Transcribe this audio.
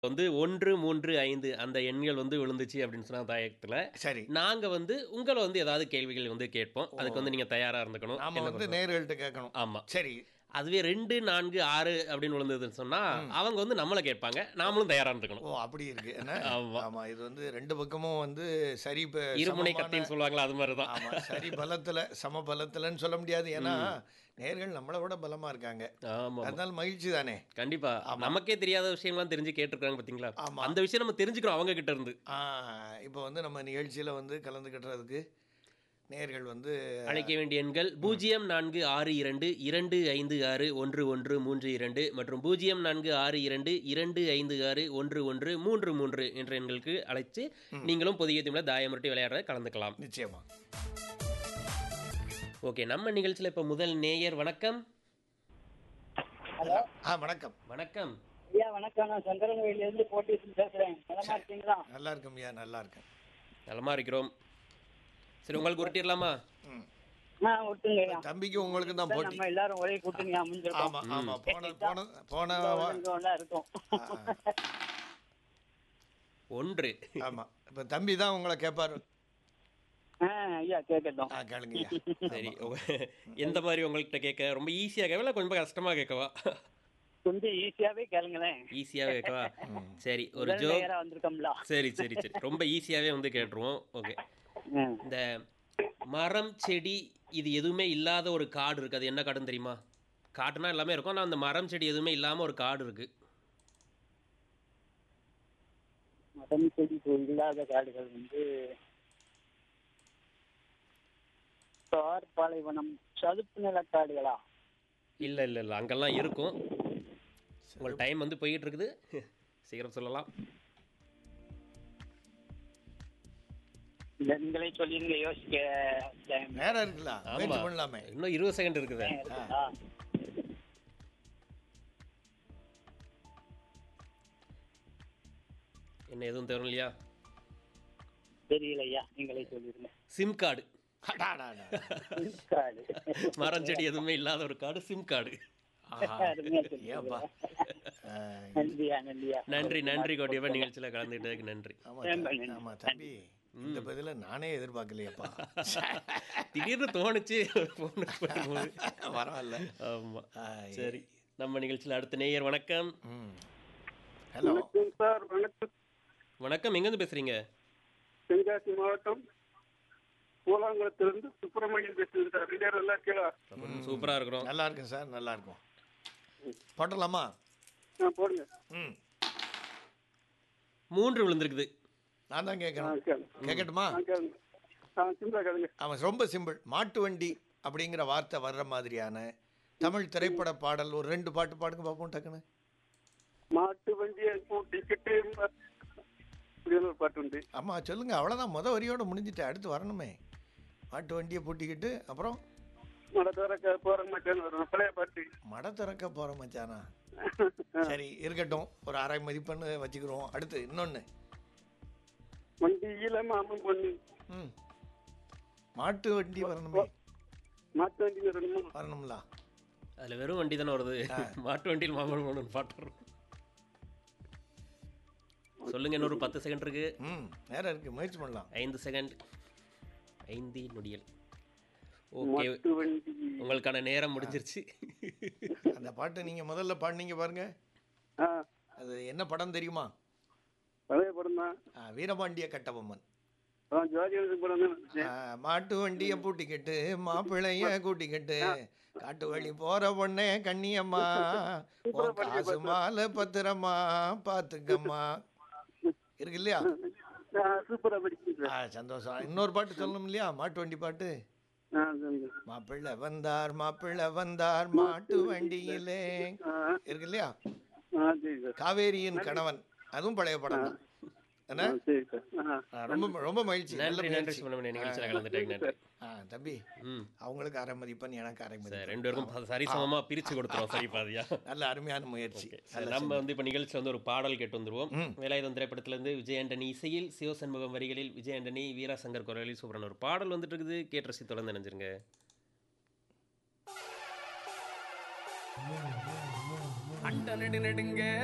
வந்து 1, 3, 5 அந்த எண்கள் வந்து விழுந்துச்சு அப்படின்னு சொன்னா தாயத்துல, சரி. நாங்க வந்து உங்கள வந்து ஏதாவது கேள்விகள் வந்து கேட்போம். அதுக்கு வந்து நீங்க தயாரா இருந்துக்கணும். நாம என்ன வந்து பண்றது? நேயர்கள்ட்ட கேட்கணும். ஆமா. சரி. அதுவே 2, 4, 6 அப்படின்னு விழுந்ததுன்னு சொன்னா, அவங்க வந்து நம்மள கேட்பாங்க. நாமளும் தயாரா இருந்துக்கணும். ஓ அப்படி இருக்கு என்ன? ஆமா. ஆமா இது வந்து ரெண்டு பக்கமும் வந்து சரி ப- இருமுனை சமமான- கத்தின்னு சொல்லுவாங்களா அது மாதிரி தான். ஆமா சரி பலத்துல சம பலத்துலன்னு சொல்ல முடியாது ஏன்னா நேர்கள் நம்மளை விட பலமா இருக்காங்க ஆமா. அதனால மகிழ்ச்சி தானே கண்டிப்பா. நமக்கே தெரியாத விஷயங்கள்லாம் தெரிஞ்சு கேட்டிருக்காங்க பாத்தீங்களா? ஆமா. அந்த விஷயம் நம்ம தெரிஞ்சுக்கிறோம் அவங்க கிட்ட இருந்து. ஆ, இப்போ வந்து நம்ம நிகழ்ச்சியில வந்து கலந்துக்கிட்டுறதுக்கு நேர்கள் வந்து அழைக்க வேண்டிய எண்கள் பூஜ்ஜியம் நான்கு ஆறு இரண்டு இரண்டு ஐந்து ஆறு ஒன்று ஒன்று மூன்று இரண்டு மற்றும் பூஜ்ஜியம் நான்கு ஆறு இரண்டு இரண்டு ஐந்து ஆறு ஒன்று ஒன்று மூன்று மூன்று என்ற எண்களுக்கு அழைச்சு நீங்களும் புதிய திமிழ தாயமுரட்டி விளையாடுறத கலந்துக்கலாம் நிச்சயமா ஓகே நம்ம நிகழ்ச்சியில் இப்போ முதல் நேயர் வணக்கம் ஹலோ ஆ வணக்கம் வணக்கம் ஐயா வணக்கம் நான் சந்திரன்வேலியில இருந்து போட்டி பேசுறேன் நலமா இருக்கீங்களா நல்லா இருக்கும் ஐயா நல்லா இருக்கேன் நலமா இருக்கிறோம் சரி உங்களுக்கு உருட்டிடலாமா ம். ஆ விட்டுங்க ஐயா தம்பிக்கு உங்களுக்கு தான் போட்டி நம்ம எல்லாரும் ஒரே கூட்டணி அமைஞ்சிருக்கோம் ஆமா ஆமா போன போன போன வா- எல்லாம் இருக்கும் ஒன்று ஆமா இப்ப தம்பி தான் உங்களை கேட்பாரு ஆ ஐயா கேட்கட்டும் ஆ கேளுங்க ஐயா சரி உங்க- எந்த மாதிரி உங்கள்கிட்ட கேட்க ரொம்ப ஈஸியாக கேட்கவா இல்லை கொஞ்சம் கஷ்டமாக கேட்கவா கொஞ்சம் ஈஸியாவே கேளுங்களேன் ஈஸியாகவே கேட்கவா சரி ஒரு முதல் ஜோக் நேரா வந்திருக்கோம்ல சரி சரி சரி ரொம்ப ஈஸியாகவே வந்து கேட்டுருவோம் ஓகே ஆ. இந்த மரம் செடி இது எதுவுமே இல்லாத ஒரு காடு இருக்குது அது என்ன காடுன்னு தெரியுமா காட்டுனா எல்லாமே இருக்கும் ஆனால் அந்த மரம் செடி எதுவுமே இல்லாமல் ஒரு காடு இருக்குது மரம் செடி பூ இல்லாத காடுகள் வந்து தார் பாலைவனம் சதுப்பு நில காடுகளா இல்லை இல்லை இல்லை அங்கெல்லாம் இருக்கும் உங்கள் டைம் வந்து போய்கிட்டு இருக்குது சீக்கிரம் சொல்லலாம் இல்ல நீங்களே சொல்லிருங்க யோசிக்க time நேரம் இருக்குல்ல முயற்சி ஆமா. பண்ணலாமே இன்னும் இருபது செகண்ட் இருக்குது இருக்குதா? என்ன எதுவும் தரும் இல்லையா தெரியல ஐயா நீங்களே சொல்லிருங்க சிம் கார்டு அடாடாடா. காடு மரம் செடி எதுவுமே இல்லாத ஒரு காடு சிம் கார்டு ஆஹா. அருமையா சொன்னீங்க. ஏப்பா ஆ, நன்றியா நன்றியா நன்றி நன்றி கோட்டியப்பா நிகழ்ச்சியில் கலந்துக்கிட்டதுக்கு நன்றி ஆமா ரொம்ப த- நன்றி. ஆமா தம்பி இந்த பதில நானே எதிர்பார்க்கலையப்பா திடீர்னு தோணுச்சு phone பண்ணும்போது. பரவாயில்ல ஆமா ஆ, சரி நம்ம நிகழ்ச்சியில் அடுத்த நேயர் வணக்கம் ம் ஹலோ வணக்கம் சார் வணக்கம் வணக்கம் எங்கேருந்து பேசுறீங்க தென்காசி மாவட்டம் பூலாங்குளத்திலிருந்து சுப்பிரமணியன் பேசுகிறேன் சார் ரெண்டு பேரும் நல்லா இருக்கீங்களா சூப்பரா இருக்கிறோம் நல்லா இருக்கும் சார் நல்லா இருக்கும் போட்டலாமா ஆ போடுங்க ம் மூன்று விழுந்திருக்குது நான் தான் ஆ கேட்கணும் கேளுங்க கேட்கட்டுமா ஆ கேளுங்க ஆ சிம்பிளா கேளுங்க அவன் ரொம்ப சிம்பிள் மாட்டு வண்டி அப்படிங்கிற வார்த்தை வர்ற மாதிரியான தமிழ் திரைப்பட பாடல் ஒரு ரெண்டு பாட்டு பாடுங்க பார்ப்போம் டக்குன்னு மாட்டு வண்டியை கூட்டிக்கிட்டு ம- இப்படின்னு ஒரு பாட்டு உண்டு ஆமா சொல்லுங்க அவ்வளோதான் முத வரியோட முடிஞ்சிட்டு அடுத்து வரணுமே மாட்டு வண்டியை பூட்டிக்கிட்டு அப்புறம் மட தோறக்க போற மாட்டேன்னு வரும் பழைய பாட்டு மட திறக்க போற மச்சானா சரி இருக்கட்டும் ஒரு அரை மதிப்பெண்ணு வச்சுக்கிறோம் அடுத்து இன்னொன்று வண்டியில மாமன் பொண்ணு ம் மாட்டு வண்டி வரணுமே மாட்டு வண்டி வரணுமா வரணும்ல அதுல வெறும் வண்டி தானே வருது மாட்டு வண்டியில் மாமன் ஒன்று பாட்டு வரும் சொல்லுங்க இன்னொரு பத்து செகண்ட் இருக்கு ம் நேரம் இருக்கு முயற்சி பண்ணலாம் ஐந்து செகண்ட் ஐந்து நொடியல் ஓகே மாட்டு வண்டி உங்களுக்கான நேரம் முடிஞ்சிருச்சு அந்த பாட்டு நீங்க முதல்ல பாடினீங்க பாருங்க ஆ அது என்ன படம் தெரியுமா பழைய படம் தான் ஆ, வீரபாண்டிய கட்டபொம்மன் அதான் ஜோதியான படம் தான் ஆ, மாட்டு வண்டிய பூட்டிக்கிட்டு மாப்பிள்ளைய கூட்டிக்கிட்டு காட்டு வழி போற பொண்ணே கண்ணியம்மா உன் காசு மாலை பத்திரமா பாத்துக்கம்மா இருக்கு இல்லையா சூப்பரா படிக்கிறேன் ஆ சந்தோஷம் இன்னொரு பாட்டு சொல்லணும் இல்லையா மாட்டு வண்டி பாட்டு ஆ சொல்லுங்க மாப்பிள்ளை வந்தார் மாப்பிள்ளை வந்தார் மாட்டு வண்டியிலே ஆ இருக்கு இல்லையா ஆ சரி சார் காவேரியின் கணவன் அதுவும் பழைய படம் தான் என்ன ஆ, சரி சார் ஆ ஆ, ரொம்ப ரொம்ப மகிழ்ச்சி நல்ல நன்றி நன்றி முயற்சி. சுப்பிரமணிய நிகழ்ச்சியில் கலந்துட்டேங்க நன்றி ஆ தம்பி ம் அவங்களுக்கு அரை மதிப்பெண் எனக்கு அரை சரி மதிப்பெண் ரெண்டு பேருக்கும் சரிசமமா பிரிச்சு கொடுத்துருவோம் சரி பாதியா நல்ல அருமையான முயற்சி சரி, நம்ம வந்து இப்போ நிகழ்ச்சியில் வந்து ஒரு பாடல் கேட்டு வந்துருவோம் வேலாயுதம் திரைப்படத்திலிருந்து விஜய் ஆண்டனி இசையில் சிவசண்முகம் வரிகளில் விஜய் ஆண்டனி வீராசங்கர் குரலில் சூப்பரான ஒரு பாடல் வந்துட்டு இருக்குது கேட்டு ரசி தொடர்ந்து நினைஞ்சிருங்க அண்ட நெடு நெடுங்க